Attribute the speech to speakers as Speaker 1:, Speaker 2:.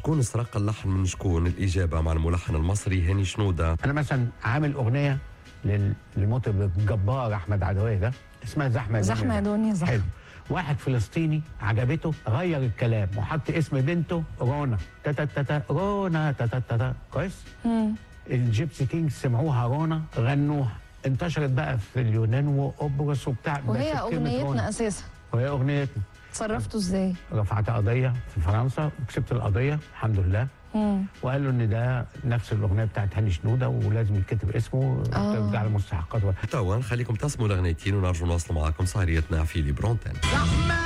Speaker 1: شكون سرق اللحن من شكون الإجابة مع الملحن المصري هاني شنودة
Speaker 2: انا مثلا عامل اغنيه لل- للمطرب الجبار احمد عدويه ده اسمها زحمه يا
Speaker 3: زحمة يا دنيا زحمة.
Speaker 2: حلو واحد فلسطيني عجبته غير الكلام وحط اسم بنته رونا تاتا تاتا رونا تاتا تاتا كويس
Speaker 3: مم.
Speaker 2: الجيبسي كينجز سمعوها رونا غنوها انتشرت بقى في اليونان وقبرص وبتاع بس
Speaker 3: وهي
Speaker 2: بكلمة
Speaker 3: اغنيتنا
Speaker 2: رونا.
Speaker 3: اساسا
Speaker 2: وهي اغنيتنا
Speaker 3: تصرفتوا ازاي؟
Speaker 2: رفعت قضيه في فرنسا وكسبت القضيه الحمد لله
Speaker 3: مم.
Speaker 2: وقالوا ان ده نفس الاغنيه بتاعت هاني شنوده ولازم يتكتب اسمه
Speaker 3: آه.
Speaker 2: ترجع لمستحقات
Speaker 1: توا نخليكم تسمعوا الأغنيتين ونرجو نواصل معكم سهريتنا في ليبرونتين